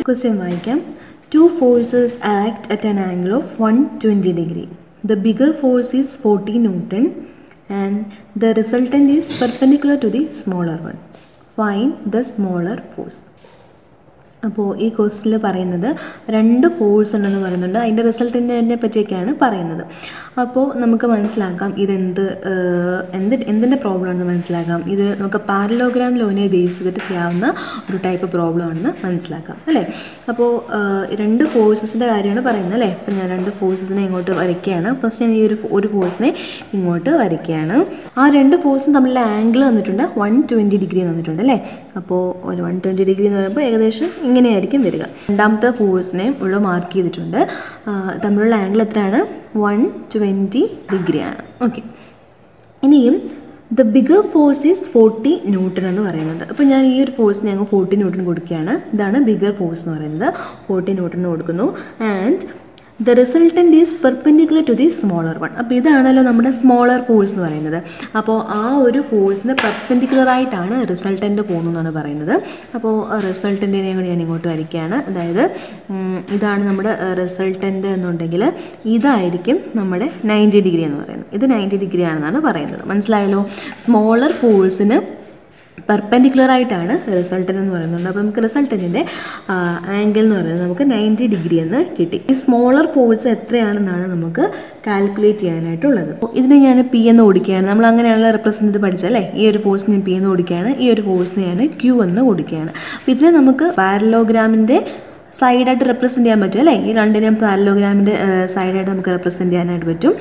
question വായിക്കാം two forces act at an angle of one twenty degree the bigger force is forty newton and the resultant is perpendicular to the smaller one find the smaller force അപ്പോൾ ഈ ക്വസ്റ്റിൽ പറയുന്നത് രണ്ട് force ഉണ്ടെന്ന് പറയുന്നുണ്ട് അതിൻ്റെ റിസൾട്ടിനെ പറ്റിയൊക്കെയാണ് പറയുന്നത് അപ്പോൾ നമുക്ക് മനസ്സിലാക്കാം ഇതെന്ത് ഏഹ്, എന്ത് എന്തിൻ്റെ പ്രോബ്ലം ആണെന്ന് മനസ്സിലാക്കാം ഇത് നമുക്ക് പാരലോഗ്രാം ലോനെ ബേസ് ചെയ്തിട്ട് ചെയ്യാവുന്ന ഒരു ടൈപ്പ് പ്രോബ്ലം ആണെന്ന് മനസ്സിലാക്കാം അല്ലേ അപ്പോൾ ഏഹ്, രണ്ട് ഫോഴ്സസിൻ്റെ കാര്യമാണ് പറയുന്നത് അല്ലേ അപ്പോൾ ഞാൻ രണ്ട് ഫോഴ്സസിനെ ഇങ്ങോട്ട് വരയ്ക്കുകയാണ് ഫസ്റ്റ് ഞാൻ ഈ ഒരു ഒരു ഫോഴ്സിനെ ഇങ്ങോട്ട് വരയ്ക്കുകയാണ് ആ രണ്ട് ഫോഴ്സും തമ്മിലുള്ള ആംഗിൾ തന്നിട്ടുണ്ട് വൺ ട്വൻറ്റി ഡിഗ്രി തന്നിട്ടുണ്ട് അല്ലേ അപ്പോൾ ഒരു വൺ ട്വൻറ്റി ഡിഗ്രി എന്ന് പറയുമ്പോൾ ഏകദേശം ഇങ്ങനെയായിരിക്കും വരിക രണ്ടാമത്തെ ഫോഴ്സിനെ ഇവിടെ മാർക്ക് ചെയ്തിട്ടുണ്ട് ആ, തമ്മിലുള്ള ആംഗിൾ എത്രയാണ് വൺ ട്വൻറ്റി ഡിഗ്രിയാണ് ഓക്കെ ഇനിയും the bigger force is forty newton എന്ന് പറയുന്നത് അപ്പോൾ ഞാൻ ഈ ഒരു ഫോഴ്സിന് ഞങ്ങൾ ഫോർട്ടി ന്യൂട്ടൺ കൊടുക്കുകയാണ് ഇതാണ് ബിഗർ ഫോഴ്സ് എന്ന് പറയുന്നത് ഫോർട്ടി ന്യൂട്ടൺ കൊടുക്കുന്നു and the resultant is perpendicular to the smaller one അപ്പോൾ ഇതാണല്ലോ നമ്മുടെ സ്മോളർ ഫോഴ്സ് എന്ന് പറയുന്നത് അപ്പോൾ ആ ഒരു ഫോഴ്സിന് പെർപെൻഡിക്കുലർ ആയിട്ടാണ് റിസൾട്ടൻ്റ് പോകുന്നതെന്നാണ് പറയുന്നത് അപ്പോൾ റിസൾട്ടൻ്റെ കൂടി ഞാൻ ഇങ്ങോട്ട് വരയ്ക്കുകയാണ് അതായത് ഉം, ഇതാണ് നമ്മുടെ റിസൾട്ടൻ്റ് എന്നുണ്ടെങ്കിൽ ഇതായിരിക്കും നമ്മുടെ നയൻറ്റി ഡിഗ്രി എന്ന് പറയുന്നത് ഇത് നയൻറ്റി ഡിഗ്രി ആണെന്നാണ് പറയുന്നത് മനസ്സിലായല്ലോ സ്മോളർ ഫോഴ്സിന് പെർപെൻഡിക്കുലർ ആയിട്ടാണ് റിസൾട്ടൻ എന്ന് പറയുന്നത് അപ്പോൾ നമുക്ക് റിസൾട്ടൻറ്റിൻ്റെ ആംഗിൾ എന്ന് പറയുന്നത് നമുക്ക് നയൻറ്റി ഡിഗ്രി എന്ന് കിട്ടി ഈ സ്മോളർ ഫോഴ്സ് എത്രയാണെന്നാണ് നമുക്ക് കാൽക്കുലേറ്റ് ചെയ്യാനായിട്ടുള്ളത് അപ്പോൾ ഇതിനെ ഞാൻ പി എന്ന് ഓടിക്കുകയാണ് നമ്മൾ അങ്ങനെയുള്ള റെപ്രസെൻറ്റ് ചെയ്ത് പഠിച്ചല്ലേ ഈ ഒരു ഫോഴ്സിന് പി എന്ന് ഓടിക്കുകയാണ് ഈ ഒരു ഫോഴ്സിന് ഞാൻ ക്യൂ എന്ന് ഓടിക്കുകയാണ് അപ്പോൾ ഇതിനെ നമുക്ക് പാരലോഗ്രാമിൻ്റെ സൈഡായിട്ട് റെപ്രസെൻറ്റ് ചെയ്യാൻ പറ്റും അല്ലേ ഈ രണ്ടിനെയും പാരലോഗ്രാമിൻ്റെ സൈഡായിട്ട് നമുക്ക് റെപ്രസെൻറ്റ് ചെയ്യാനായിട്ട് പറ്റും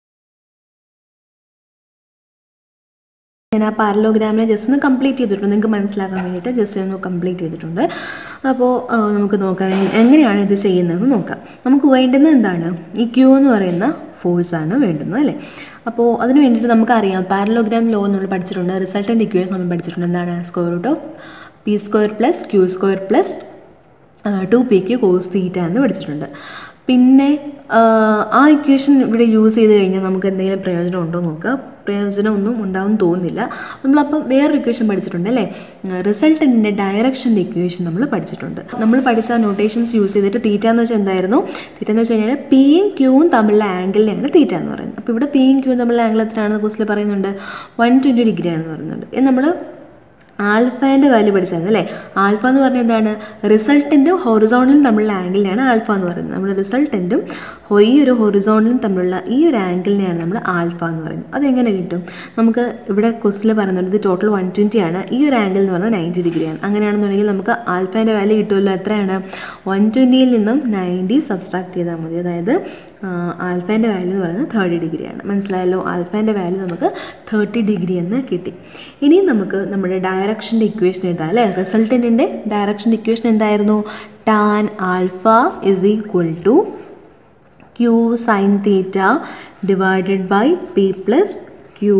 ഞാൻ ആ പാരലോഗ്രാമിനെ ജസ്റ്റ് ഒന്ന് കംപ്ലീറ്റ് ചെയ്തിട്ടുണ്ട് നിങ്ങൾക്ക് മനസ്സിലാക്കാൻ വേണ്ടിയിട്ട് ജസ്റ്റ് ഒന്ന് കംപ്ലീറ്റ് ചെയ്തിട്ടുണ്ട് അപ്പോൾ ആ, നമുക്ക് നോക്കാം എങ്ങനെയാണ് ഇത് ചെയ്യുന്നതെന്ന് നോക്കാം നമുക്ക് വേണ്ടുന്നത് എന്താണ് ഈ ക്യൂ എന്ന് പറയുന്ന ഫോഴ്സാണ് വേണ്ടുന്നത് അല്ലേ അപ്പോൾ അതിന് വേണ്ടിയിട്ട് നമുക്കറിയാം പാരലോഗ്രാം ലോ നമ്മൾ പഠിച്ചിട്ടുണ്ട് റിസൾട്ടൻ്റ് ഇക്വേഷൻ നമ്മൾ പഠിച്ചിട്ടുണ്ട് എന്താണ് square root of p square plus q square plus two p q cos theta എന്ന് പഠിച്ചിട്ടുണ്ട് പിന്നെ ആ, ആ ഇക്വേഷൻ ഇവിടെ യൂസ് ചെയ്ത് കഴിഞ്ഞാൽ നമുക്ക് എന്തെങ്കിലും പ്രയോജനം ഉണ്ടോ എന്ന് നോക്കുക പ്രയോജനം ഒന്നും ഉണ്ടാവും തോന്നുന്നില്ല നമ്മളപ്പം വേറൊരു ഇക്വേഷൻ പഠിച്ചിട്ടുണ്ട് അല്ലേ റിസൾട്ടൻറ്റിൻ്റെ ഡയറക്ഷൻ്റെ ഇക്വേഷൻ നമ്മൾ പഠിച്ചിട്ടുണ്ട് നമ്മൾ പഠിച്ച നൊട്ടേഷൻസ് യൂസ് ചെയ്തിട്ട് തീറ്റ എന്ന് വെച്ചാൽ എന്തായിരുന്നു തീറ്റ എന്ന് വെച്ച് കഴിഞ്ഞാൽ പിയും ക്യൂവും തമ്മിലുള്ള ആംഗിളിനെയാണ് തീറ്റ എന്ന് പറയുന്നത് അപ്പോൾ ഇവിടെ പിയും ക്യൂവും തമ്മിലുള്ള ആംഗിൾ എത്രയാണെന്ന് ക്വസ്റ്റിൽ പറയുന്നുണ്ട് വൺ ട്വൻറ്റി ഡിഗ്രി ആണെന്ന് പറയുന്നുണ്ട് ഇത് നമ്മൾ ആൽഫേൻ്റെ വാല്യൂ പഠിച്ചായിരുന്നു അല്ലേ ആൽഫ എന്ന് പറഞ്ഞാൽ എന്താണ് റിസൾട്ടൻറ്റും ഹൊറിസോണിലും തമ്മിലുള്ള ആംഗിളിനെയാണ് ആൽഫ എന്ന് പറയുന്നത് നമ്മുടെ റിസൾട്ടൻറ്റും ഈ ഒരു ഹൊറിസോണിലും തമ്മിലുള്ള ഈ ഒരു ആംഗിളിനെയാണ് നമ്മൾ ആൽഫ എന്ന് പറയുന്നത് അതെങ്ങനെ കിട്ടും നമുക്ക് ഇവിടെ ക്വസ്റ്റിൽ പറയുന്നുണ്ട് ഇത് ടോട്ടൽ വൺ ട്വൻറ്റി ആണ് ഈ ഒരു ആംഗിൾ എന്ന് പറഞ്ഞാൽ നയൻറ്റി ഡിഗ്രിയാണ് അങ്ങനെയാണെന്നുണ്ടെങ്കിൽ നമുക്ക് ആൽഫേൻ്റെ വാല്യൂ കിട്ടുമല്ലോ എത്രയാണ് വൺ ട്വൻറ്റിയിൽ നിന്നും നയൻറ്റി സബ്സ്ട്രാക്ട് ചെയ്താൽ മതി അതായത് ആൽഫേൻ്റെ വാല്യൂ എന്ന് പറയുന്നത് തേർട്ടി ഡിഗ്രിയാണ് മനസ്സിലായല്ലോ ആൽഫേൻ്റെ വാല്യൂ നമുക്ക് തേർട്ടി ഡിഗ്രി എന്ന് കിട്ടി ഇനി നമുക്ക് നമ്മുടെ ഡയറക്ഷൻ്റെ ഇക്വേഷൻ എഴുതാം അല്ലേ റിസൾട്ടൻറ്റിൻ്റെ ഡയറക്ഷൻ്റെ ഇക്വേഷൻ എന്തായിരുന്നു tan alpha is equal to q sine theta divided by p plus q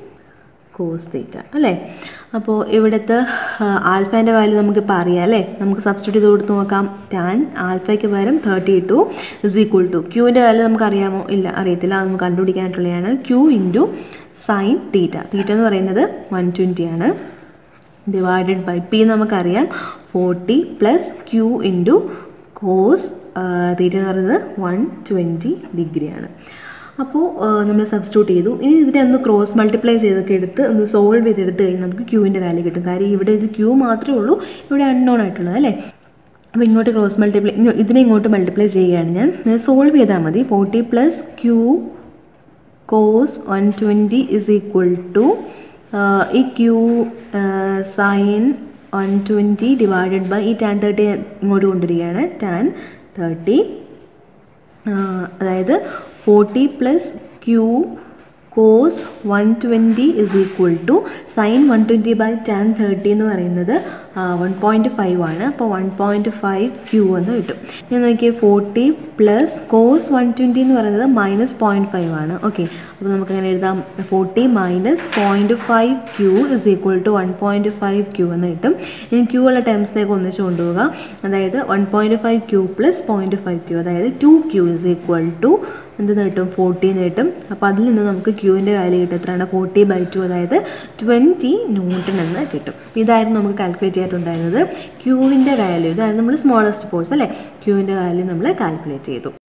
cos theta അല്ലേ അപ്പോൾ ഇവിടുത്തെ ആൽഫേൻ്റെ വാല്യൂ നമുക്കിപ്പോൾ അറിയാം അല്ലേ നമുക്ക് സബ്സ്റ്റിറ്റ്യൂട്ട് ചെയ്ത് കൊടുത്ത് നോക്കാം ടാൻ ആൽഫയ്ക്ക് പകരം thirty two is equal to ക്യൂവിൻ്റെ വാല്യൂ നമുക്ക് അറിയാമോ ഇല്ല അറിയത്തില്ല അത് നമുക്ക് കണ്ടുപിടിക്കാനായിട്ടുള്ളതാണ് q into sine theta theta എന്ന് പറയുന്നത് വൺ ട്വൻറ്റി ആണ് ഡിവൈഡഡ് ബൈ പി നമുക്കറിയാം forty plus q into cos theta എന്ന് പറയുന്നത് വൺ ട്വൻറ്റി ഡിഗ്രിയാണ് അപ്പോൾ നമ്മൾ സബ്സ്റ്റിറ്റ്യൂട്ട് ചെയ്തു ഇനി ഇതിനെ ഒന്ന് ക്രോസ് മൾട്ടിപ്ലൈ ചെയ്തൊക്കെ എടുത്ത് ഒന്ന് സോൾവ് ചെയ്തെടുത്ത് കഴിഞ്ഞാൽ നമുക്ക് ക്യൂവിൻ്റെ വാല്യൂ കിട്ടും കാര്യം ഇവിടെ ഇത് ക്യൂ മാത്രമേ ഉള്ളൂ ഇവിടെ അൺനോൺ ആയിട്ടുള്ളത് അല്ലേ അപ്പോൾ ഇങ്ങോട്ട് ക്രോസ് മൾട്ടിപ്ലൈ ഇതിനെ ഇങ്ങോട്ട് മൾട്ടിപ്ലൈ ചെയ്യുകയാണ് ഞാൻ സോൾവ് ചെയ്താൽ മതി forty plus q cos one twenty is equal to ഈ q sine one twenty divided by ഈ ടാൻ തേർട്ടി ഇങ്ങോട്ട് കൊണ്ടുവരികയാണ് ടാൻ തേർട്ടി അതായത് forty plus q cos one twenty is equal to sine one twenty by tan thirty എന്ന് പറയുന്നത് one point five ആണ് അപ്പോൾ one point five q എന്ന് കിട്ടും ഞാൻ നോക്കിയാൽ forty plus cos one twenty എന്ന് പറയുന്നത് മൈനസ് പോയിൻറ്റ് ഫൈവ് ആണ് ഓക്കെ അപ്പോൾ നമുക്ക് അങ്ങനെ എഴുതാം forty minus point five q is equal to one point five q എന്ന് കിട്ടും ഇനി ക്യൂ ഉള്ള ടേംസിലേക്ക് ഒന്നിച്ച് കൊണ്ടുപോകുക അതായത് one point five q plus point five q അതായത് two q is equal to എന്തെന്ന് കിട്ടും ഫോർട്ടീന്ന് കിട്ടും അപ്പോൾ അതിൽ നിന്ന് നമുക്ക് ക്യൂവിൻ്റെ വാല്യൂ കിട്ടും എത്രയാണ് ഫോർട്ടി ബൈ ടു അതായത് ട്വൻറ്റി ന്യൂട്ടൺ എന്ന് കിട്ടും അപ്പോൾ ഇതായിരുന്നു നമുക്ക് കാൽക്കുലേറ്റ് ചെയ്തിട്ടുണ്ടായിരുന്നത് ക്യൂവിൻ്റെ വാല്യൂ ഇതായിരുന്നു നമ്മൾ സ്മോളസ്റ്റ് ഫോഴ്സ് അല്ലേ ക്യൂവിൻ്റെ വാല്യൂ നമ്മൾ കാൽക്കുലേറ്റ് ചെയ്തു